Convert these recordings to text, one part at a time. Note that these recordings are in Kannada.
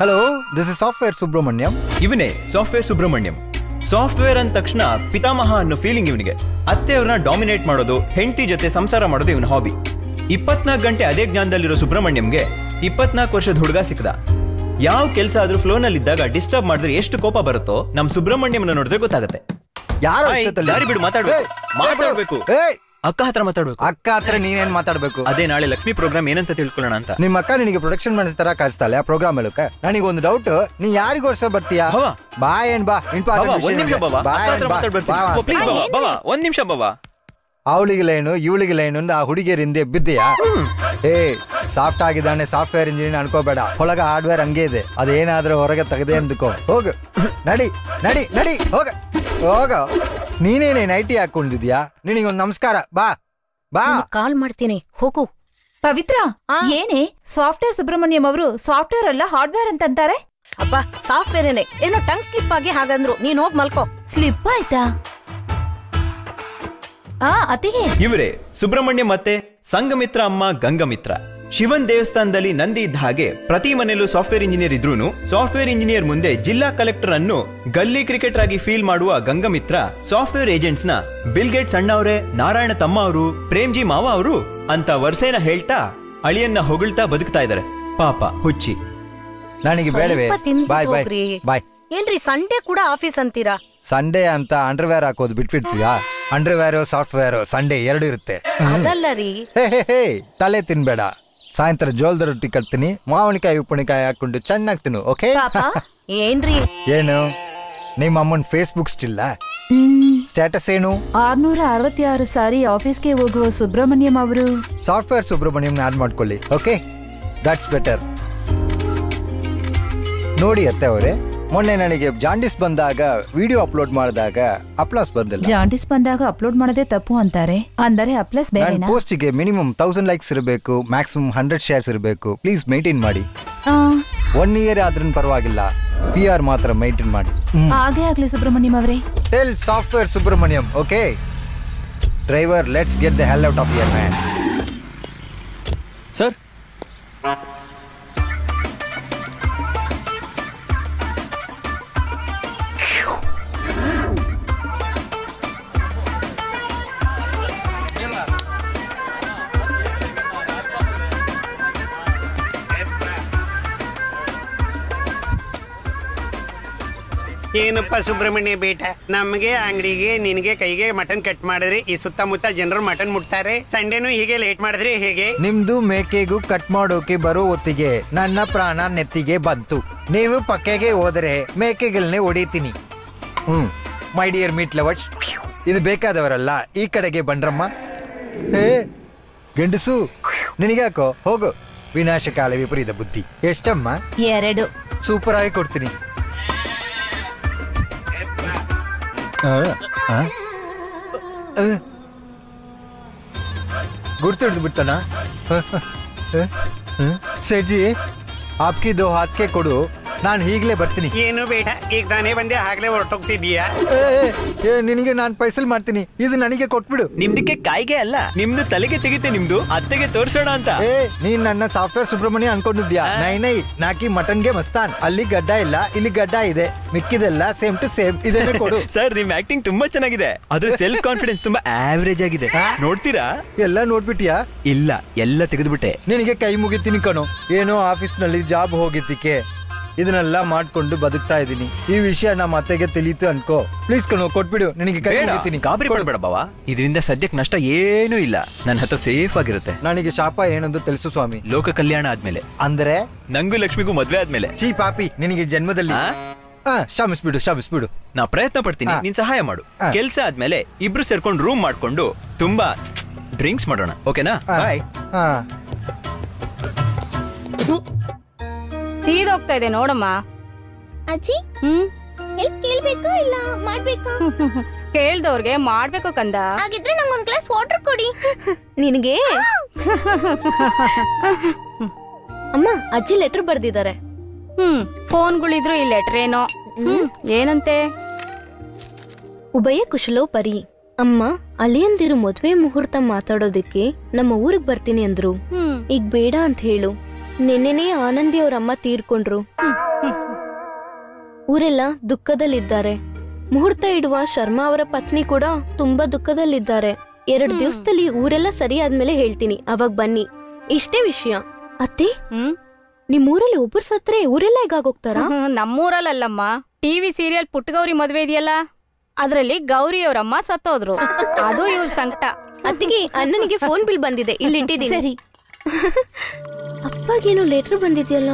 Hello this is software Subrahmanyam ಇವನೇ ಸಾಫ್ಟ್ವೇರ್ ಸುಬ್ರಹ್ಮಣ್ಯಂ ಸಾಫ್ಟ್ವೇರ್ ಅಂದ ತಕ್ಷಣ ಪಿತಾಮಹ ಅನ್ನೋ ಫೀಲಿಂಗ್ ಇವನಿಗೆ ಅತ್ತೆಯವ್ರನ್ನ ಡಾಮಿನೇಟ್ ಮಾಡೋದು ಹೆಂಡತಿ ಜೊತೆ ಸಂಸಾರ ಮಾಡೋದು ಇವನ ಹಾಬಿ ಇಪ್ಪತ್ನಾಲ್ಕು ಗಂಟೆ ಅದೇ ಜ್ಞಾನದಲ್ಲಿರೋ ಸುಬ್ರಹ್ಮಣ್ಯಂಗೆ ಇಪ್ಪತ್ನಾಲ್ಕು ವರ್ಷದ ಹುಡುಗ ಸಿಕ್ಕದ ಯಾವ ಕೆಲಸ ಆದ್ರೂ ಫ್ಲೋನಲ್ಲಿ ಇದ್ದಾಗ ಡಿಸ್ಟರ್ಬ್ ಮಾಡಿದ್ರೆ ಎಷ್ಟು ಕೋಪ ಬರುತ್ತೋ ನಮ್ ಸುಬ್ರಹ್ಮಣ್ಯಂನ ನೋಡಿದ್ರೆ ಗೊತ್ತಾಗುತ್ತೆ ಯಾರು ಹಾಯ್, ಅಷ್ಟೊತ್ತಲ್ಲಿ? ದಾರಿ ಬಿಡು, ಮಾತಾಡ್ಬೇಕು. ಏಯ್, ಮಾತಾಡ್ಬೇಕು. ಏಯ್, ಅಕ್ಕ ಹತ್ರ ಮಾತಾಡ್ಬೇಕು ಅಕ್ಕ ಹತ್ರ ನೀನೇನ್ ಮಾತಾಡ್ಬೇಕು ಅದೇ ನಾಳೆ ಲಕ್ಷ್ಮಿ ಪ್ರೋಗ್ರಾಮ್ ಏನಂತ ತಿಳ್ಕೊಳ್ಳೋಣ ಅಂತ ನಿಮ್ಮ ಅಕ್ಕ ನಿನಗೆ ಪ್ರೊಡಕ್ಷನ್ ಮಾಡಿಸ್ತಾರ ಕಾಣಿಸ್ತಾಳೆ ಆ ಪ್ರೋಗ್ರಾಮ್ ಹೇಳಕ್ಕೆ ನನಗೆ ಒಂದು ಡೌಟ್ ನೀ ಯಾರಿಗೋಸ್ಕರ ಬರ್ತೀಯಾ ಭವ. ಬಾ ಏನ್ ಬಾ ಬಾವ, ಒಂದ್ ನಿಮಿಷ ಬಾವ ಅಕ್ಕ ಹತ್ರ ಮಾತಾಡ್ಬರ್ತೀನಿ ಪ್ಲೀಸ್ ಬಾವ ಬಾವ ಒಂದ್ ನಿಮಿಷ ಬಾವ ಅವಳಿಗೆ ಲೈನು ಇವಳಿಗೆ ಲೈನು ಅಂತ ಆ ಹುಡುಗಿಯರ ಹಿಂದೆ ಬಿದ್ದೀಯಾ ಏ ಸಾಫ್ಟ್ ಆಗಿದ್ದಾನೆ ಸಾಫ್ಟ್ವೇರ್ ಇಂಜಿನಿಯರ್ ಅನ್ಕೋಬೇಡ ಒಳಗ ಹಾರ್ಡ್ವೇರ್ ಹಂಗೆ ಇದೆ ಅದೇನಾದ್ರೂ ಹೊರಗೆ ತೆಗೆದೆ ಅಂದ್ಕೋ ಹೋಗು ನಡಿ ನಡಿ ನಡಿ ಹೋಗ ಹೋಗ ನೀನೇನೇ ನೈಟಿ ಹಾಕೊಂಡಿದ್ಯಾ ನಿನಗೊಂದು ನಮಸ್ಕಾರ ಬಾ ಬಾ ಕಾಲ್ ಮಾಡ್ತೀನಿ ಹೋಗು ಪವಿತ್ರ ಏನೇ ಸಾಫ್ಟ್ವೇರ್ ಸುಬ್ರಹ್ಮಣ್ಯಂ ಅವರು ಸಾಫ್ಟ್ವೇರ್ ಅಲ್ಲ ಹಾರ್ಡ್ವೇರ್ ಅಂತಂತಾರೆ ಅಬ್ಬಾ ಸಾಫ್ಟ್ವೇರ್ ಏನೇ ಏನೋ ಟಂಗ್ ಸ್ಲಿಪ್ ಆಗಿ ಹಾಗಂದ್ರು ನೀನ್ ಹೋಗ್ ಮಲ್ಕೋ ಸ್ಲಿಪ್ ಆಯ್ತಾ ಆ ಅತಿಗೆ ಇವರೇ ಸುಬ್ರಹ್ಮಣ್ಯ ಮತ್ತೆ ಸಂಘಮಿತ್ರ ಅಮ್ಮ ಗಂಗಮಿತ್ರ ಶಿವನ್ ದೇವಸ್ಥಾನದಲ್ಲಿ ನಂದಿ ಇದ್ದ ಹಾಗೆ ಪ್ರತಿ ಮನೆಯಲ್ಲೂ ಸಾಫ್ಟ್ವೇರ್ ಇಂಜಿನಿಯರ್ ಇದ್ರೂನು ಸಾಫ್ಟ್ವೇರ್ ಇಂಜಿನಿಯರ್ ಮುಂದೆ ಜಿಲ್ಲಾ ಕಲೆಕ್ಟರ್ ಅನ್ನು ಗಲ್ಲಿ ಕ್ರಿಕೆಟರ್ ಆಗಿ ಫೀಲ್ ಮಾಡುವ ಗಂಗಮಿತ್ರ ಸಾಫ್ಟ್ವೇರ್ ಏಜೆಂಟ್ಸ್ ನ ಬಿಲ್ ಗೇಟ್ಸ್ ಅಣ್ಣವ್ರೆ ನಾರಾಯಣ ತಮ್ಮ ಅವರು ಪ್ರೇಮ್ಜಿ ಮಾವ ಅವರು ಅಂತ ವರ್ಷೇನ ಹೇಳ್ತಾ ಅಳಿಯನ್ನ ಹೊಗಳ್ತಾ ಬದುಕ್ತಾ ಇದಾರೆ ಪಾಪ ಹುಚ್ಚಿ ನನಗೆ ಬೇಡವೇ ಸ್ವಲ್ಪ ತಿಂದ್ಬಿಟ್ಟು ಬಾಯ್ ಬಾಯ್ ಹೋಗ್ರಿ. ಬಾಯ್ ಏನ್ರಿ ಸಂಡೇ ಕೂಡ ಆಫೀಸ್ ಅಂತೀರಾ ಸಂಡೇ ಅಂತ ಅಂಡರ್ವೇರ್ ಹಾಕೋದು ಬಿಟ್ಬಿಡ್ತೀಯಾ ಅಂಡರ್ವೇರ್ ಸಾಫ್ಟ್ವೇರ್ ಸಂಡೇ ಎರಡು ಇರುತ್ತೆ ಅದಲ್ಲ ರೀ ಹೇ ಹೇ ಹೇ ತಲೆ ತಿನ್ಬೇಡ ಸಾಯಂಕಾಲ ಜೋಳದ ರೊಟ್ಟಿ ಕಟ್ತೀನಿ ಮಾವಿನಕಾಯಿ ಉಪ್ಪಿನಕಾಯಿ ಹಾಕೊಂಡು ಚೆನ್ನಾಗಿ ತಿನ್ನು ಓಕೆ ಪಾಪ ಏನ್ರಿ ಏನು ನಿಮ್ಮ ಅಮ್ಮನ ಫೇಸ್ಬುಕ್ ಸ್ಟಿಲ್ಲ ಹ್ಮ್ ಸ್ಟೇಟಸ್ ಏನು ಆರ್ನೂರ ಅರವತ್ತಾರು ಸಾರಿ ಆಫೀಸ್ಗೆ ಹೋಗುವ ಸುಬ್ರಹ್ಮಣ್ಯಂ ಅವರು ಸಾಫ್ಟ್ವೇರ್ ಸುಬ್ರಹ್ಮಣ್ಯಂ ಆಡ್ ಮಾಡ್ಕೊಳ್ಳಿ ಓಕೆ ದಟ್ಸ್ ಬೆಟರ್ ನೋಡಿ ಅತ್ತೆ ಅವರೇ ಮೊನ್ನೆ ನನಗೆ ಜಾಂಡಿಸ್ ಬಂದಾಗ ವಿಡಿಯೋ ಅಪ್ಲೋಡ್ ಮಾಡಿದಾಗ ಅಪ್ಲಾಸ್ ಬಂದಿಲ್ಲ ಜಾಂಡಿಸ್ ಬಂದಾಗ ಅಪ್ಲೋಡ್ ಮಾಡೋದೇ ತಪ್ಪು ಅಂತಾರೆ ಅಂದರೆ ಅಪ್ಲಸ್ ನನ್ನ ಬೇರೆನಾ ಪೋಸ್ಟಿಗೆ ಮಿನಿಮಮ್ ತೌಸಂಡ್ ಲೈಕ್ಸ್ ಇರಬೇಕು ಮ್ಯಾಕ್ಸಿಮಮ್ ಹಂಡ್ರೆಡ್ ಶೇರ್ಸ್ ಇರಬೇಕು ಪ್ಲೀಸ್ ಮೇಂಟೈನ್ ಮಾಡಿ ಆ, ಒನ್ ಇಯರ್ ಆದ್ರೂ ಪರವಾಗಿಲ್ಲ ಪಿ ಆರ್ ಮಾತ್ರ ಮೇಂಟೈನ್ ಮಾಡಿ ಹಾಗೇ ಆಗ್ಲಿ ಸುಬ್ರಹ್ಮಣ್ಯಂ ಅವರೇ tell software Subrahmanyam okay driver let's get the hell out of here man sir ಏನಪ್ಪ ಸುಬ್ರಹ್ಮಣ್ಯ ಬೇಟ ನಮಗೆ ಅಂಗಡಿಗೆ ನಿನಗೆ ಕೈಗೆ ಮಟನ್ ಕಟ್ ಮಾಡಿದ್ರೆ ಈ ಸುತ್ತಮುತ್ತ ಜನರು ಮಟನ್ ಮುಟ್ತಾರೆ ಸಂಡೇನು ಹೀಗೆ ಲೇಟ್ ಮಾಡಿದ್ರೆ ಹೇಗೆ ನಿಮ್ದು ಮೇಕೆಗೂ ಕಟ್ ಮಾಡೋಕೆ ಬರೋ ಹೊತ್ತಿಗೆ ನನ್ನ ಪ್ರಾಣ ನೆತ್ತಿಗೆ ಬಂತು ನೀವು ಪಕ್ಕೆಗೆ ಹೋದರೆ ಮೇಕೆಗಳನ್ನೇ ಹೊಡಿತೀನಿ hmm my dear meat lovers ಇದು ಬೇಕಾದವರಲ್ಲ ಈ ಕಡೆಗೆ ಬಂಡ್ರಮ್ಮ ಏ ಗಂಡಸು ನಿನಗ್ಯಾಕೋ ಹೋಗು ವಿನಾಶಕಾಲ ವಿಪರೀತ ಬುದ್ಧಿ ಎಷ್ಟಮ್ಮ ಎರಡು ಸೂಪರ್ ಆಗಿ ಕೊಡ್ತೀನಿ ಆ, ಆ? ಆ? ಗುರ್ತು ಬಿಟ್ಟನ ಸೆಜಿ ಆಪ್ಕಿ ದೋ ಹಾತ್ಗೆ ಕೊಡು ನಾನು ಈಗಲೇ ಬರ್ತೀನಿ ಏನು ಬೇಟ ಈಗ ನಾನೇ ಬಂದೆ ಆಗ್ಲೇ ಹೊರಟೋಗ್ತಿದೀಯಾ ಏ, ಏ, ಏ, ನಿನಗೆ ನಾನು ಪೈಸಲ್ ಮಾಡ್ತೀನಿ ಇದು ನನಗೆ ಕೊಟ್ಬಿಡು ನಿಮ್ದಕ್ಕೆ ಕಾಯಿಗೆ ಅಲ್ಲ ನಿಮ್ದು ತಲೆಗೆ ತೆಗಿತೆ ನಿಮ್ದು ಅತ್ತೆಗೆ ತೋರ್ಸೋಣ ಅಂತ ಏ ನೀನ್ ನನ್ನ ಸಾಫ್ಟ್ವೇರ್ ಸುಬ್ರಹ್ಮಣ್ಯ ಅನ್ಕೊಂಡಿದ್ಯಾ ನೈ ನೈ ನಾಕಿ ಮಟನ್ಗೆ ಮಸ್ತಾನ್ ಅಲ್ಲಿ ಗಡ್ಡ ಇಲ್ಲ ಇಲ್ಲಿ ಗಡ್ಡ ಇದೆ ಮಿಕ್ಕಿದೆಲ್ಲ ಸೇಮ್ ಟು ಸೇಮ್ ಇದನ್ನೇ ಕೊಡು ಸರ್ ನಿಮ್ ಆಕ್ಟಿಂಗ್ ತುಂಬಾ ಚೆನ್ನಾಗಿದೆ ಅದ್ರ ಸೆಲ್ಫ್ ಕಾನ್ಫಿಡೆನ್ಸ್ ತುಂಬಾ ಆವರೇಜ್ ಆಗಿದೆ ಹಾ? ನೋಡ್ತೀರಾ ಎಲ್ಲ ನೋಡ್ಬಿಟ್ಟಿಯಾ ಇಲ್ಲ ಎಲ್ಲ ತೆಗೆದ್ಬಿಟ್ಟೆ ನಿನಗೆ ಕೈ ಮುಗಿತೀನಿ ಕಣೋ ಏನೋ ಆಫೀಸ್ನಲ್ಲಿ ಜಾಬ್ ಹೋಗಿದ್ದಕ್ಕೆ ಇದನ್ನೆಲ್ಲ ಮಾಡ್ಕೊಂಡು ಬದುಕ್ತಾ ಇದ್ದೀನಿ ಈ ವಿಷಯ ನಮ್ಮ ಅತ್ತೆಗೆ ತಿಳಿತು ಅನ್ಕೋ ಪ್ಲೀಸ್ ಕಣೋ ಕೊಟ್ಬಿಡು ನಿನಗೆ ಕೈ ಬೇಡ ಮುಗಿತೀನಿ ಗಾಬರಿ ಪಡ್ಬೇಡ ಬಾವ ಇದರಿಂದ ಸದ್ಯಕ್ಕೆ ನಷ್ಟ ಏನೂ ಇಲ್ಲ ನನ್ನ ಹತ್ರ ಸೇಫ್ ಆಗಿರುತ್ತೆ ನನಗೆ ಶಾಪ ಏನೊಂದು ತಿಳಿಸು ಸ್ವಾಮಿ ಲೋಕ ಕಲ್ಯಾಣ ಆದ್ಮೇಲೆ ಅಂದ್ರೆ ನಂಗೂ ಲಕ್ಷ್ಮಿಗೂ ಮದ್ವೆ ಆದ್ಮೇಲೆ ಚೀ ಪಾಪಿ ನಿನಗೆ ಜನ್ಮದಲ್ಲಿ ಆ? ಹಾ ಕ್ಷಮಿಸ್ಬಿಡು ಕ್ಷಮಿಸ್ಬಿಡು ನಾ ಪ್ರಯತ್ನ ಪಡ್ತೀನಿ ಆ. ನೀನ್ ಸಹಾಯ ಮಾಡು ಆ. ಕೆಲ್ಸ ಆದ್ಮೇಲೆ ಇಬ್ರು ಸೇರ್ಕೊಂಡು ರೂಮ್ ಮಾಡ್ಕೊಂಡು ತುಂಬಾ ಡ್ರಿಂಕ್ಸ್ ಮಾಡೋಣ ಓಕೆನಾ ಹಾ. ಬಾಯ್ ಹಾ ಸೀದೋಗ್ತಾ ಇದೆ ನೋಡಮ್ಮ ಅಜ್ಜಿ ಹ್ಮ್ ಹೆಲ್ಪ್ ಕೇಳ್ಬೇಕಾ ಇಲ್ಲ ಮಾಡ್ಬೇಕಾ ಕೇಳ್ದವ್ರಿಗೆ ಮಾಡ್ಬೇಕು ಕಂದ ಹಾಗಿದ್ರೆ ನಂಗೊಂದ್ ಗ್ಲಾಸ್ ವಾಟರ್ ಕೊಡಿ ನಿನಗೆ ಅಮ್ಮ ಅಜ್ಜಿ ಲೆಟರ್ ಬರ್ದಿದ್ದಾರೆ ಹ್ಮ್ ಫೋನ್ಗಳಿದ್ರು ಈ ಲೆಟರ್ ಏನೋ ಹ್ಮ್ ಏನಂತೆ ಉಭಯ ಕುಶಲೋ ಪರಿ ಅಮ್ಮ ಅಳಿಯಂದಿರು ಮದ್ವೆ ಮುಹೂರ್ತ ಮಾತಾಡೋದಕ್ಕೆ ನಮ್ಮ ಊರಿಗೆ ಬರ್ತೀನಿ ಅಂದ್ರು ಹ್ಮ್ ಈಗ ಬೇಡ ಅಂತ ಹೇಳು ನಿನ್ನೆನೇ ಆನಂದಿ ಅವ್ರ ಅಮ್ಮ ತೀರ್ಕೊಂಡ್ರು ಊರೆಲ್ಲ ದುಃಖದಲ್ಲಿದ್ದಾರೆ ಮುಹೂರ್ತ ಇಡುವ ಶರ್ಮಾ ಅವರ ಪತ್ನಿ ಕೂಡ ತುಂಬಾ ದುಃಖದಲ್ಲಿದ್ದಾರೆ ಎರಡು ದಿವಸದಲ್ಲಿ ಊರೆಲ್ಲ ಸರಿ ಆದ್ಮೇಲೆ ಹೇಳ್ತೀನಿ ಅವಾಗ ಬನ್ನಿ ಇಷ್ಟೇ ವಿಷಯ ಅತ್ತೆ ಹ್ಮ್ ನಿಮ್ ಊರಲ್ಲಿ ಒಬ್ರು ಸತ್ರೆ ಊರೆಲ್ಲ ಹೇಗಾಗೋಗ್ತಾರಾ ಹ್ಮ್, ನಮ್ಮೂರಲ್ಲಲ್ಲಮ್ಮ ಟಿವಿ ಸೀರಿಯಲ್ ಪುಟ್ಟಗೌರಿ ಮದ್ವೆ ಇದೆಯಲ್ಲ ಅದ್ರಲ್ಲಿ ಗೌರಿ ಅವರಮ್ಮ ಸತ್ತೋದ್ರು ಅದು ಇವ್ರ ಸಂಕಟ ಅತ್ತಿಗೆ ಅಣ್ಣನಿಗೆ ಫೋನ್ ಬಿಲ್ ಬಂದಿದೆ ಇಲ್ಲಿ ಇಟ್ಟಿದ್ದೀನಿ ಸರಿ ಅಪ್ಪಗೇನು ಲೆಟರ್ ಬಂದಿದೆಯಲ್ಲ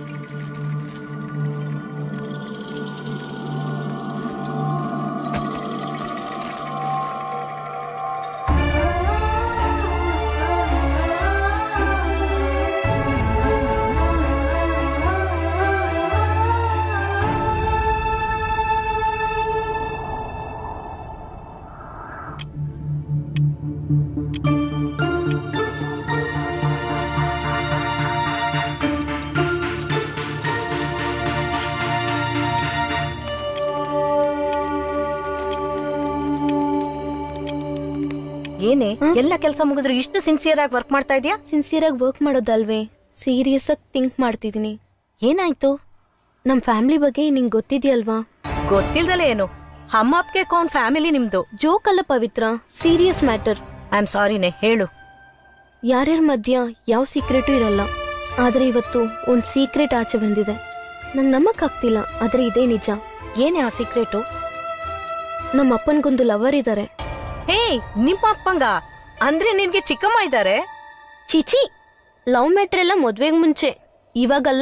ಏನೇ ಎಲ್ಲ ಕೆಲಸ ಮುಗಿದ್ರು ಇಷ್ಟು ಸಿನ್ಸಿಯರ್ ಆಗಿ ವರ್ಕ್ ಮಾಡ್ತಾ ಇದೀಯಾ ಸಿನ್ಸಿಯರ್ ಆಗಿ ವರ್ಕ್ ಮಾಡೋದಲ್ವೇ ಸೀರಿಯಸ್ ಆಗಿ ಥಿಂಕ್ ಮಾಡ್ತಿದ್ದೀನಿ ಏನಾಯ್ತು ನಮ್ ಫ್ಯಾಮಿಲಿ ಬಗ್ಗೆ ನಿಂಗೆ ಗೊತ್ತಿದೆಯಲ್ವಾ ಗೊತ್ತಿಲ್ದಲೆ ಏನು ಅಮ್ಮ ಅಪ್ಗೆ ಕೌನ್ ಫ್ಯಾಮಿಲಿ ನಿಮ್ದು ಜೋಕ್ ಅಲ್ಲ Pavithra serious matter I am ಸಾರಿನೇ ಹೇಳು ಯಾರ್ಯಾರ ಮಧ್ಯ ಯಾವ ಸೀಕ್ರೆಟು ಇರಲ್ಲ ಆದ್ರೆ ಇವತ್ತು ಒಂದ್ ಸೀಕ್ರೆಟ್ ಆಚೆ ಬಂದಿದೆ ನಂಗೆ ನಂಬಕ್ಕಾಗ್ತಿಲ್ಲ ಆದ್ರೆ ಇದೇ ನಿಜ ಏನೇ ಆ ಸೀಕ್ರೆಟು ನಮ್ಮ ಅಪ್ಪನ್ಗೊಂದು ಲವರ್ ಇದ್ದಾರೆ ಹೇ ನಿಮ್ಮ ಅಪ್ಪಂಗ ಅಂದ್ರೆ ನಿನ್ಗೆ ಚಿಕ್ಕಮ್ಮ ಇದ್ದಾರೆ ಚಿಚಿ ಲವ್ ಮ್ಯಾಟ್ರ್ ಎಲ್ಲ ಮದ್ವೆಗ್ ಮುಂಚೆ ಇವಾಗಲ್ಲ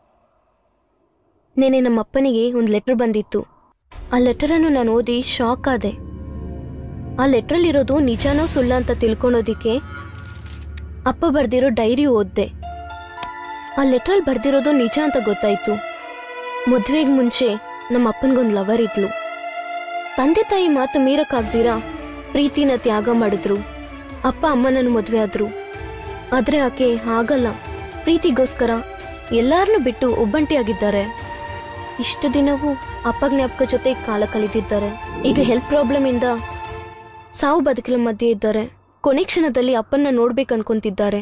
ನೆನೆ ನಮ್ಮ ಅಪ್ಪನಿಗೆ ಒಂದು ಲೆಟರ್ ಬಂದಿತ್ತು ಆ ಲೆಟರನ್ನು ನಾನು ಓದಿ ಶಾಕ್ ಆದೆ ಆ ಲೆಟ್ರಲ್ಲಿರೋದು ನಿಜಾನೋ ಸುಳ್ಳ ಅಂತ ತಿಳ್ಕೊಳೋದಿಕ್ಕೆ ಅಪ್ಪ ಬರ್ದಿರೋ ಡೈರಿ ಓದ್ದೆ ಆ ಲೆಟ್ರಲ್ಲಿ ಬರ್ದಿರೋದು ನಿಜ ಅಂತ ಗೊತ್ತಾಯ್ತು ಮದ್ವೆಗ್ ಮುಂಚೆ ನಮ್ಮ ಅಪ್ಪನಿಗೊಂದು ಲವರ್ ಇದ್ಲು ತಂದೆ ತಾಯಿ ಮಾತು ಮೀರಕ್ಕಾಗ್ದಿರಾ ಪ್ರೀತಿನ ತ್ಯಾಗ ಮಾಡಿದ್ರು ಅಪ್ಪ ಅಮ್ಮನನ್ನು ಮದುವೆ ಆದ್ರು ಆದ್ರೆ ಆಕೆ ಹಾಗಲ್ಲ ಪ್ರೀತಿಗೋಸ್ಕರ ಎಲ್ಲಾರನ್ನೂ ಬಿಟ್ಟು ಒಬ್ಬಂಟಿಯಾಗಿದ್ದಾರೆ ಇಷ್ಟು ದಿನವೂ ಅಪ್ಪ ಜ್ಞಾಪಕ ಜೊತೆ ಕಾಲ ಕಳೆದಿದ್ದಾರೆ ಈಗ ಹೆಲ್ತ್ ಪ್ರಾಬ್ಲಮ್ ಇಂದ ಸಾವು ಬದುಕಿನ ಮಧ್ಯೆ ಇದ್ದಾರೆ ಕೊನೆ ಕ್ಷಣದಲ್ಲಿ ಅಪ್ಪನ್ನ ನೋಡ್ಬೇಕು ಅನ್ಕೊಂತಿದ್ದಾರೆ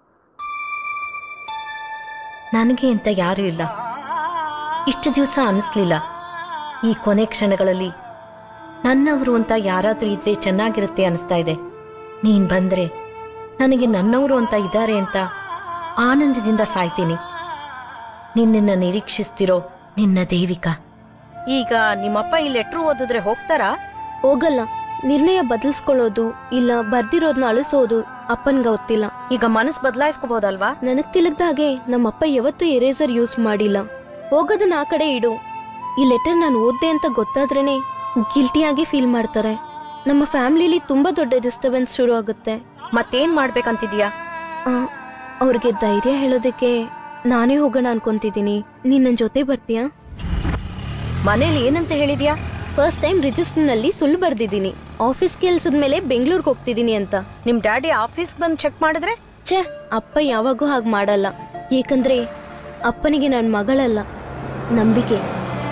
ನನಗೆ ಅಂತ ಯಾರೂ ಇಲ್ಲ ಇಷ್ಟು ದಿವಸ ಅನಿಸ್ಲಿಲ್ಲ ಈ ಕೊನೆ ಕ್ಷಣಗಳಲ್ಲಿ ನನ್ನವರು ಅಂತ ಯಾರಾದ್ರೂ ಇದ್ರೆ ಚೆನ್ನಾಗಿರುತ್ತೆ ಅನಿಸ್ತಾ ಇದೆ ನೀನ್ ಬಂದ್ರೆ ನನಗೆ ನನ್ನವರು ಅಂತ ಇದ್ದಾರೆ ಅಂತ ಆನಂದದಿಂದ ಸಾಯ್ತೀನಿ ನಿನ್ನನ್ನ ನಿರೀಕ್ಷಿಸ್ತಿರೋ ನಿನ್ನ ದೇವಿಕಾ ಈಗ ನಿಮ್ಮಪ್ಪ ಈ ಲೆಟ್ರು ಓದಿದ್ರೆ ಹೋಗ್ತಾರಾ ಹೋಗಲ್ಲ ನಿರ್ಣಯ ಬದಲಿಸ್ಕೊಳ್ಳೋದು ಇಲ್ಲ ಬರ್ದಿರೋದ್ನ ಅಳಿಸೋದು ಅಪ್ಪನ್ಗ ಗೊತ್ತಿಲ್ಲ ಈಗ ಮನಸ್ಸು ಬದಲಾಯಿಸ್ಕೋಬಹುದಲ್ವಾ ನನಗ್ ತಿಳಿದ ಹಾಗೆ ನಮ್ಮಪ್ಪ ಯಾವತ್ತೂ ಎರೇಸರ್ ಯೂಸ್ ಮಾಡಿಲ್ಲ ಹೋಗೋದನ್ನ ಆ ಕಡೆ ಇಡು ಈ ಲೆಟರ್ ನಾನು ಓದ್ದೆ ಅಂತ ಗೊತ್ತಾದ್ರೇನೆ ಗಿಲ್ಟಿಯಾಗಿ ಫೀಲ್ ಮಾಡ್ತಾರೆ ನಮ್ಮ ಫ್ಯಾಮಿಲಿಲಿ ತುಂಬಾ ದೊಡ್ಡ ಡಿಸ್ಟರ್ಬೆನ್ಸ್ ಶುರು ಆಗುತ್ತೆ ಮತ್ತೇನ್ ಮಾಡ್ಬೇಕಂತಿದ್ಯಾ ಆ, ಅವ್ರಿಗೆ ಧೈರ್ಯ ಹೇಳೋದಕ್ಕೆ ನಾನೇ ಹೋಗೋಣ ಅನ್ಕೊಂತಿದ್ದೀನಿ ನೀನ್ ನನ್ ಜೊತೆ ಬರ್ತೀಯಾ ಮನೇಲಿ ಏನಂತ ಹೇಳಿದ್ಯಾ ಫಸ್ಟ್ ಟೈಮ್ ರಿಜಿಸ್ಟರ್ನಲ್ಲಿ ಸುಳ್ಳು ಬರ್ದಿದ್ದೀನಿ ಆಫೀಸ್ ಕೆಲ್ಸದ ಮೇಲೆ ಬೆಂಗಳೂರಿಗೆ ಹೋಗ್ತಿದ್ದೀನಿ ಅಂತ ನಿಮ್ ಡ್ಯಾಡಿ ಆಫೀಸ್ ಬಂದ್ ಚೆಕ್ ಮಾಡಿದ್ರೆ ಛೇ ಅಪ್ಪ ಯಾವಾಗೂ ಹಾಗೆ ಮಾಡಲ್ಲ ಏಕಂದ್ರೆ ಅಪ್ಪನಿಗೆ ನನ್ನ ಮಗಳಲ್ಲ ನಂಬಿಕೆ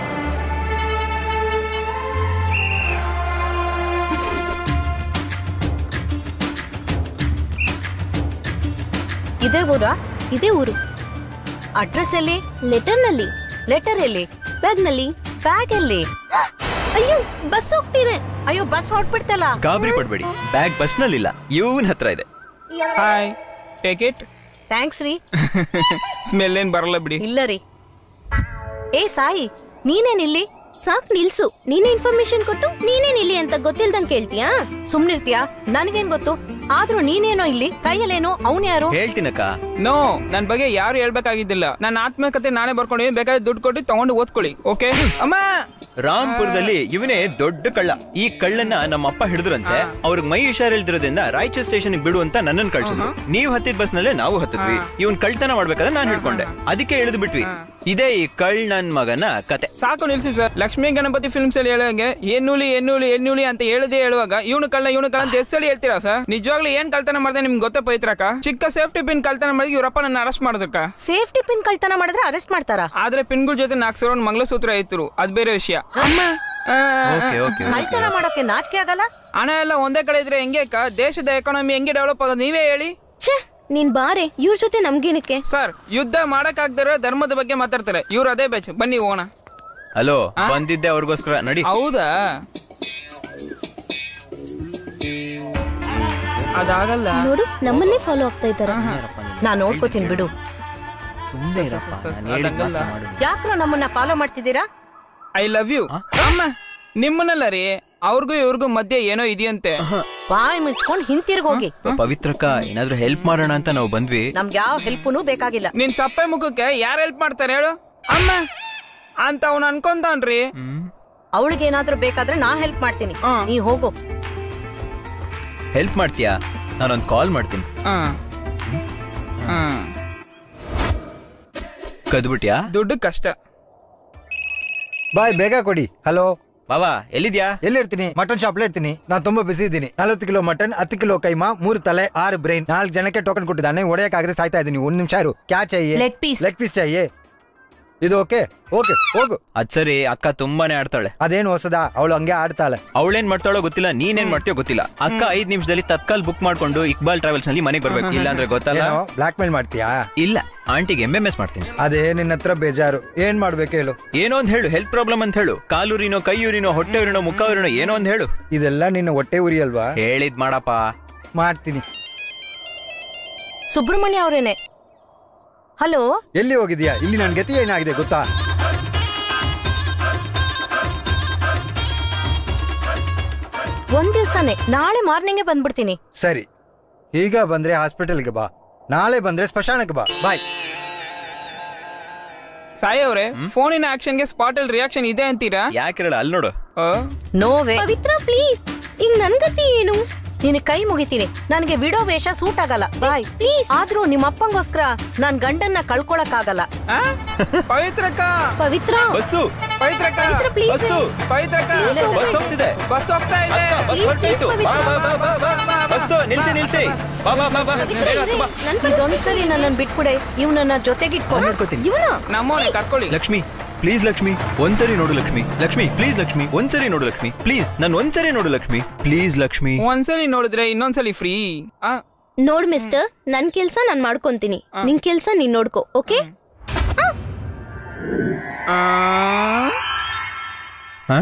ಇದೇ ಊರಾ ಇದೇ ಊರು ಅಡ್ರೆಸ್ ಎಲ್ಲಿ ಲೆಟರ್ನಲ್ಲಿ ಲೆಟರ್ ಎಲ್ಲಿ ಬ್ಯಾಗ್ನಲ್ಲಿ ಬ್ಯಾಗ್ ಎಲ್ಲಿ ಅಯ್ಯೋ ಬಸ್ ಹೋಗ್ತಿದೆ ಅಯ್ಯೋ ಬಸ್ ಹೊರಟ್ಬಿಡ್ತಲ್ಲ ಗಾಬರಿ ಪಡ್ಬೇಡಿ ಬ್ಯಾಗ್ ಬಸ್ನಲ್ಲಿಲ್ಲ ಇವನ್ ಹತ್ರ ಇದೆ ಹಾಯ್ ಟೇಕ್ ಇಟ್ ಥ್ಯಾಂಕ್ಸ್ ರೀ ಸ್ಮೆಲ್ ಏನ್ ಬರಲ್ಲ ಬಿಡಿ ಇಲ್ಲ ರೀ ಏ ಸಾಯಿ ನೀನೇನಿಲ್ಲಿ ಸಾಕ್ ನಿಲ್ಸು ನೀನೇ ಇನ್ಫಾರ್ಮೇಶನ್ ಕೊಟ್ಟು ನೀನೇ ನಿಲ್ಲಿ ಅಂತ ಗೊತ್ತಿಲ್ದಂಗ್ ಕೇಳ್ತೀಯಾ ಸುಮ್ನಿರ್ತೀಯಾ ನನಗೇನ್ ಗೊತ್ತು ಆದ್ರೂ ನೀನೇನೋ ಇಲ್ಲಿ ಕೈಯಲ್ಲೇನೋ ಯಾರು ಹೇಳ್ತೀನಕ್ಕ ನೋ ನನ್ ಬಗ್ಗೆ ಯಾರು ಹೇಳ್ಬೇಕಾಗಿದ್ದಿಲ್ಲ ನನ್ನ ಆತ್ಮಕತೆ ನಾನೇ ಬರ್ಕೊಂಡು ಬೇಕಾದ್ರೆ ದುಡ್ಡು ಕೊಟ್ಟು ತಗೊಂಡು ಓದ್ಕೊಳ್ಳಿ ಓಕೆ ಅಮ್ಮ ರಾಮ್ಪುರದಲ್ಲಿ ಇವನೇ ದೊಡ್ಡ ಕಳ್ಳ ಈ ಕಳ್ಳನ್ನ ನಮ್ಮ ಅಪ್ಪ ಹಿಡಿದ್ರಂತೆ ಅವ್ರಿಗೆ ಮೈ ಹುಷಾರಿಲ್ದಿರೋದ್ರಿಂದ ರಾಯಚೂರ್ ಸ್ಟೇಷನ್ ಬಿಡು ಅಂತ ನನ್ನನ್ನು ಕಳ್ಸಿದ್ರು ನೀವ್ ಹತ್ತಿದ ಬಸ್ ನಲ್ಲೇ ನಾವು ಹತ್ತಿದ್ವಿ ಇವನ್ ಕಳ್ತನ ಮಾಡ್ಬೇಕಾದ್ರೆ ನಾನ್ ಹಿಡ್ಕೊಂಡೆ ಅದಕ್ಕೆ ಇಳಿದು ಬಿಟ್ವಿ ಇದೇ ಈ ಕಳ್ ನನ್ ಮಗನ ಕತೆ ಸಾಕು ನಿಲ್ಸಿ ಸರ್ ಲಕ್ಷ್ಮೀ ಗಣಪತಿ ಫಿಲ್ಮ್ಸ್ ಅಲ್ಲಿ ಹೇಳೋಂಗೆ ಎನ್ನೂಲಿ ಎನ್ನೂಲಿ ಎನ್ನೂಲಿ ಅಂತ ಹೇಳದೆ ಹೇಳುವಾಗ ಇವನು ಕಳ್ಳ ಇವನು ಕಳ್ಳ ಅಂತ ಎಷ್ಟಲ್ಲಿ ಹೇಳ್ತೀರಾ ಸರ್ ನಿಜವಾಗ್ಲೂ ಏನ್ ಕಳ್ತನ ಮಾಡಿದೆ ನಿಮ್ಗೆ ಗೊತ್ತೇ ಪೈತ್ರಕ್ಕ ಚಿಕ್ಕ ಸೇಫ್ಟಿ ಪಿನ್ ಕಳ್ತನ ಮಾಡಿ ಇವರಪ್ಪ ನನ್ನ ಅರೆಸ್ಟ್ ಮಾಡೋದಕ್ಕ ಸೇಫ್ಟಿ ಪಿನ್ ಕಳ್ತನ ಮಾಡಿದ್ರೆ ಅರೆಸ್ಟ್ ಮಾಡ್ತಾರಾ ಆದ್ರೆ ಪಿನ್ಗಳ ಜೊತೆ ನಾಲ್ಕು ಸಾವಿರ ಮಂಗಳಸೂತ್ರ ಇತ್ತು ಅದ್ ಬೇರೆ ವಿಷಯ ಅಮ್ಮ ಆ, ಓಕೆ ಓಕೆ ಕಳ್ತನ ಮಾಡೋಕೆ ನಾಚಿಕೆ ಆಗಲ್ಲ ಹಣ ಎಲ್ಲ ಒಂದೇ ಕಡೆ ಇದ್ರೆ ಹೆಂಗೆ ಅಕ್ಕ ದೇಶದ ಎಕಾನಮಿ ಹೆಂಗೆ ಡೆವಲಪ್ ಆಗೋದು ನೀವೇ ಹೇಳಿ ಛೇ ನೀನ್ ಬಾರೆ ಇವ್ರ ಜೊತೆ ನಮ್ಗೇನಕ್ಕೆ ಸರ್ ಯುದ್ಧ ಮಾಡಕ್ಕಾಗ್ದಿರೋ ಧರ್ಮದ ಬಗ್ಗೆ ಮಾತಾಡ್ತಾರೆ ಇವ್ರು ಅದೇ ಬ್ಯಾಚ್ ಬನ್ನಿ ಹೋಗೋಣ ಹಲೋ ಬಂದಿದ್ದೆ ಅವ್ರಿಗೋಸ್ಕರ ನಡಿ ಹೌದಾ ಅದಾಗಲ್ಲ ನೋಡು ನಮ್ಮನ್ನೇ ಫಾಲೋ ಆಗ್ತಾ ಇದ್ದಾರೆ ನಾನ್ ನೋಡ್ಕೋತೀನಿ ಬಿಡು ಅದಾಗಲ್ಲ ಯಾಕ್ರೋ ನಮ್ಮನ್ನ ಫಾಲೋ ಮಾಡ್ತಿದ್ದೀರಾ ಐ ಲವ್ ಯು ಅಮ್ಮ ನಿಮ್ಮನ್ನಲ್ಲ ರೀ ಅವ್ರಿಗೂ ಇವ್ರಿಗೂ ಮಧ್ಯೆ ಏನೋ ಇದೆಯಂತೆ ಬಾಯ್ ಮುಚ್ಕೊಂಡ್ ಹಿಂತಿರ್ಗೋಗಿ ಪವಿತ್ರಕ್ಕ ಏನಾದ್ರೂ ಹೆಲ್ಪ್ ಮಾಡೋಣ ಅಂತ ನಾವು ಬಂದ್ವಿ ನಮ್ಗೆ ಯಾವ ಹೆಲ್ಪ್ನು ಬೇಕಾಗಿಲ್ಲ ನಿನ್ ಸಪ್ಪೆ ಮುಖಕ್ಕೆ ಯಾರು ಹೆಲ್ಪ್ ಮಾಡ್ತಾರೆ ಹೇಳು ಅಮ್ಮ ಅಂತ ಅವ್ನು ಅನ್ಕೊಂತಾನ್ರಿ ಅವಳಿಗೆ ಏನಾದ್ರೂ ಬೇಕಾದ್ರೆ ನಾ ಹೆಲ್ಪ್ ಮಾಡ್ತೀನಿ ಹಾ. ನೀ ಹೋಗು ಹೆಲ್ಪ್ ಮಾಡ್ತೀಯಾ ನಾನೊಂದ್ ಕಾಲ್ ಮಾಡ್ತೀನಿ ಹಾ ಹಾ ಕದ್ಬಿಟ್ಯಾ ದುಡ್ಡು ಕಷ್ಟ ಬಾಯ್ ಬೇಗ ಕೊಡಿ ಹಲೋ ಬಾಬಾ ಎಲ್ಲಿದ್ಯಾ ಎಲ್ಲಿರ್ತೀನಿ ಮಟನ್ ಶಾಪ್ಲೇ ಇರ್ತೀನಿ ನಾನು ತುಂಬಾ ಬಿಸಿ ಇದ್ದೀನಿ ನಲವತ್ತು ಕಿಲೋ ಮಟನ್ ಹತ್ತು ಕಿಲೋ ಕೈಮಾ ಮೂರು ತಲೆ ಆರು ಬ್ರೈನ್ ನಾಲ್ಕು ಜನಕ್ಕೆ ಟೋಕನ್ ಕೊಟ್ಟಿದ್ದಾನೆ ಹೊಡೆಯಕ್ಕಾಗದೆ ಸಾಯ್ತಾ ಇದ್ದೀನಿ ಒಂದ್ ನಿಮಿಷ ಇರು ಕ್ಯಾ ಚಾಹಿಯೇ Leg piece. ಲೆಗ್ ಪೀಸ್ ಚಾಹಿಯೇ ಇದು ಓಕೆ ಓಕೆ ಹೋಗು ಅದ್ ಸರಿ ಅಕ್ಕ ತುಂಬಾನೇ ಆಡ್ತಾಳೆ ಅದೇನು ಹೊಸದ ಅವಳು ಹಂಗೆ ಆಡ್ತಾಳೆ ಅವಳೇನ್ ಮಾಡ್ತಾಳೋ ಗೊತ್ತಿಲ್ಲ ನೀನೇನ್ ಮಾಡ್ತೀಯೋ ಗೊತ್ತಿಲ್ಲ ಅಕ್ಕ ಐದ್ ನಿಮಿಷದಲ್ಲಿ ತತ್ಕಾಲ್ ಬುಕ್ ಮಾಡ್ಕೊಂಡು ಇಕ್ಬಾಲ್ ಟ್ರಾವೆಲ್ಸ್ ನಲ್ಲಿ ಮನೆಗೆ ಬರ್ಬೇಕು ಇಲ್ಲ ಅಂದ್ರೆ ಗೊತ್ತಲ್ಲ ಏನೋ ಬ್ಲಾಕ್ ಮೇಲ್ ಮಾಡ್ತೀಯಾ ಇಲ್ಲ ಆಂಟಿಗೆ ಎಂ ಎಂ ಎಸ್ ಮಾಡ್ತೀನಿ ಅದೇ ನಿನ್ನ ಹತ್ರ ಬೇಜಾರು ಏನ್ ಮಾಡ್ಬೇಕು ಹೇಳು ಏನೋ ಒಂದ್ ಹೇಳು ಹೆಲ್ತ್ ಪ್ರಾಬ್ಲಮ್ ಅಂತ ಹೇಳು ಕಾಲೂರಿನೋ ಕೈಯೂರಿನೋ ಹೊಟ್ಟೆ ಊರಿನೋ ಮುಖ ಊರಿನೋ ಏನೋ ಒಂದ್ ಹೇಳು ಇದೆಲ್ಲ ನಿನ್ನ ಹೊಟ್ಟೆ ಉರಿ ಅಲ್ವಾ ಹೇಳಿದ್ ಮಾಡಪ್ಪ ಮಾಡ್ತೀನಿ ಸುಬ್ರಹ್ಮಣ್ಯ ಅವರೇನೆ ಹಲೋ ಎಲ್ಲಿ ಹೋಗಿದ್ಯಾ ಇಲ್ಲಿ ನನ್ ಗತಿ ಏನಾಗಿದೆ ಗೊತ್ತಾ ಒಂದ್ ದಿವ್ಸನೇ ನಾಳೆ ಮಾರ್ನಿಂಗೇ ಬಂದ್ಬಿಡ್ತೀನಿ ಸರಿ ಈಗ ಬಂದ್ರೆ ಹಾಸ್ಪಿಟಲ್ಗೆ ಬಾ ನಾಳೆ ಬಂದ್ರೆ ಸ್ಮಶಾನಕ್ಕೆ ಬಾ ಬಾಯ್ ಸಾಯಿ ಅವ್ರೆ ಫೋನಿನ ಆಕ್ಷನ್ಗೆ ಸ್ಪಾಟ್ ಅಲ್ಲಿ ರಿಯಾಕ್ಷನ್ ಇದೆ ಅಂತೀರಾ ಯಾಕಿರಲ್ಲ ಅಲ್ಲಿ ನೋಡು ಆ? ನೋವೇ ಪವಿತ್ರ ಪ್ಲೀಸ್ ಈಗ ನನ್ ಗತಿ ಏನು ನಿನ್ ಕೈ ಮುಗಿತೀನಿ ನನಗೆ ವಿಡೋ ವೇಷ ಸೂಟ್ ಆಗಲ್ಲ ಬಾಯ್ ಪ್ಲೀಸ್ ಆದ್ರೂ ನಿಮ್ಮ ಅಪ್ಪಂಗೋಸ್ಕರ ನಾನ್ ಗಂಡನ್ನ ಕಳ್ಕೊಳಕ್ ಆಗಲ್ಲ ಆ? ಪವಿತ್ರಕ್ಕ ಪವಿತ್ರ ಬಸ್ಸು ಪವಿತ್ರಕ್ಕ ಪವಿತ್ರ ಪ್ಲೀಸ್ ಬಸ್ಸು ಪವಿತ್ರಕ್ಕ ಬಸ್ ಹೋಗ್ತಿದೆ ಬಸ್ ಹೋಗ್ತಾ ಇದೆ ಅಕ್ಕ, ಬಸ್ ಹೊರ್ಟೋಯ್ತು. ಬಾ, ಬಾ, ಬಾ, ಬಾ, ಬಾ, ಬಾ. ಬಸ್ಸು ನಿಲ್ಸಿ ನಿಲ್ಸಿ ಬಾ ಬಾ ಬಾ ಬಾ ಬೇಗ ಹತ್ತು ಬಾ. ಇದೊಂದ್ಸಲಿ ನನ್ನ ಬಿಟ್ಬಿಡೆ ಇವ್ನನ್ನ ಜೊತೆಗಿಟ್ಕೊ ನೋಡ್ಕೋತೀನಿ ಇವನ ನಮ್ಮೋನೆ ಕರ್ಕೊಳ್ಳಿ ಲಕ್ಷ್ಮಿ ಪ್ಲೀಸ್ ಲಕ್ಷ್ಮಿ ಒಂದ್ಸರಿ ನೋಡು ಲಕ್ಷ್ಮಿ ಲಕ್ಷ್ಮಿ ಪ್ಲೀಸ್ ಲಕ್ಷ್ಮಿ ಒಂದ್ಸರಿ ನೋಡು ಲಕ್ಷ್ಮಿ ಪ್ಲೀಸ್ ನನ್ ಒಂದ್ಸರಿ ನೋಡು ಲಕ್ಷ್ಮಿ ಪ್ಲೀಸ್ ಲಕ್ಷ್ಮಿ ಒಂದ್ಸಲಿ ನೋಡಿದ್ರೆ ಇನ್ನೊಂದ್ಸಲಿ ಫ್ರೀ ನೋಡ್ ಮಿಸ್ಟರ್ ನನ್ ಕೆಲ್ಸ ನಾನ್ ಮಾಡ್ಕೊಂತೀನಿ ನಿನ್ ಕೆಲ್ಸ ನೀನ್ ನೋಡ್ಕೋ ಓಕೆ ಹಾ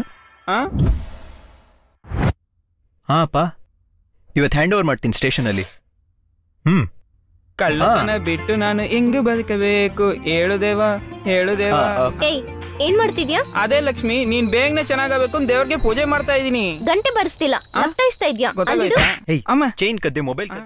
ಹಾ ಅಪ್ಪ ಇವತ್ತು ಹ್ಯಾಂಡ್ ಓವರ್ ಮಾಡ್ತೀನಿ ಸ್ಟೇಷನ್ ಅಲ್ಲಿ ಹ್ಮ್ ಕಳ್ಳತನ ಬಿಟ್ಟು ನಾನು ಹೆಂಗ್ ಬದುಕಬೇಕು ಹೇಳುದೇವ ಹೇಳುದೇವ ಆ, ಆ. ಏಯ್ ಏನ್ ಮಾಡ್ತಿದ್ಯಾ ಅದೇ ಲಕ್ಷ್ಮಿ ನೀನ್ ಬೇಗನೆ ಚೆನ್ನಾಗಬೇಕು ಅಂತ ದೇವ್ರಿಗೆ ಪೂಜೆ ಮಾಡ್ತಾ ಇದೀನಿ ಗಂಟೆ ಬರ್ಸ್ತಿಲ್ಲ ಲಪ್ಟಾಯಿಸ್ತಾ ಇದ್ಯಾ ಅಲ್ಲಿಡು ಗೊತ್ತಾಗೋಯ್ತಾ ಏಯ್ ಅಮ್ಮ ಚೈನ್ ಕದ್ದೆ ಮೊಬೈಲ್